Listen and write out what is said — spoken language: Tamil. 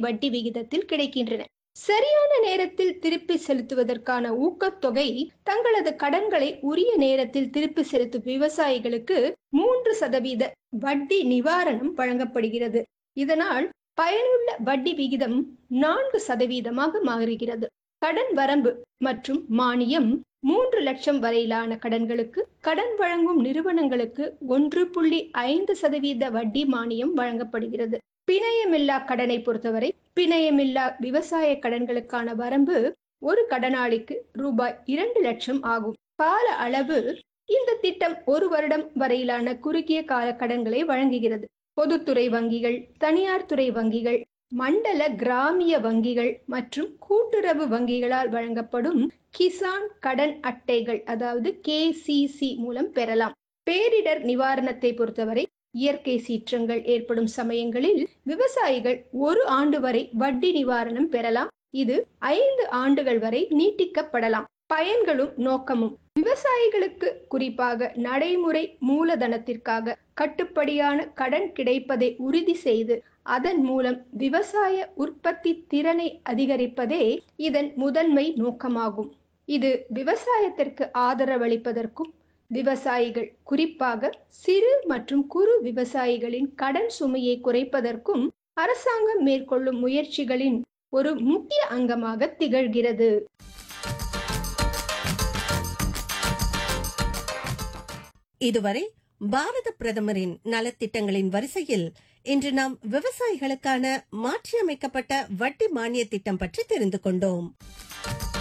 வட்டி விகிதத்தில் கிடைக்கின்றன சரியான நேரத்தில் திருப்பி செலுத்துவதற்கான ஊக்கத்தொகை தங்களது கடன்களை உரிய நேரத்தில் திருப்பி செலுத்தும் விவசாயிகளுக்கு மூன்று சதவீத வட்டி நிவாரணம் வழங்கப்படுகிறது இதனால் பயனுள்ள வட்டி விகிதம் நான்கு சதவீதமாக மாறுகிறது கடன் வரம்பு மற்றும் மானியம் மூன்று லட்சம் வரையிலான கடன்களுக்கு கடன் வழங்கும் நிறுவனங்களுக்கு ஒன்று புள்ளி ஐந்து சதவீத வட்டி மானியம் வழங்கப்படுகிறது பிணையமில்லா கடனை பொறுத்தவரை பிணையமில்லா விவசாய கடன்களுக்கான வரம்பு ஒரு கடனாளிக்கு ரூபாய் இரண்டு லட்சம் ஆகும் கால அளவு இந்த திட்டம் ஒரு வருடம் வரையிலான குறுகிய கால கடன்களை வழங்குகிறது பொதுத்துறை வங்கிகள் தனியார் துறை வங்கிகள் மண்டல கிராமிய வங்கிகள் மற்றும் கூட்டுறவு வங்கிகளால் வழங்கப்படும் கிசான் கடன் அட்டைகள் அதாவது கேசிசி மூலம் பெறலாம் பேரிடர் நிவாரணத்தை பொறுத்தவரை இயற்கை சீற்றங்கள் ஏற்படும் சமயங்களில் விவசாயிகள் ஒரு ஆண்டு வரை வட்டி நிவாரணம் பெறலாம் இது ஐந்து ஆண்டுகள் வரை நீட்டிக்கப்படலாம் பயன்களும் நோக்கமும் விவசாயிகளுக்கு குறிப்பாக நடைமுறை மூலதனத்திற்காக கட்டுப்படியான கடன் கிடைப்பதை உறுதி செய்து அதன் மூலம் விவசாய உற்பத்தி திறனை அதிகரிப்பதே இதன் முதன்மை நோக்கமாகும் இது விவசாயத்திற்கு ஆதரவளிப்பதற்கும் விவசாயிகள் குறிப்பாக சிறு மற்றும் குறு விவசாயிகளின் கடன் சுமையை குறைப்பதற்கும் அரசாங்கம் மேற்கொள்ளும் முயற்சிகளின் ஒரு முக்கிய அங்கமாக திகழ்கிறது இதுவரை பாரத பிரதமரின் நலத்திட்டங்களின் வரிசையில் இன்று நாம் விவசாயிகளுக்கான மாற்றியமைக்கப்பட்ட வட்டி மானிய திட்டம் பற்றி தெரிந்து கொண்டோம்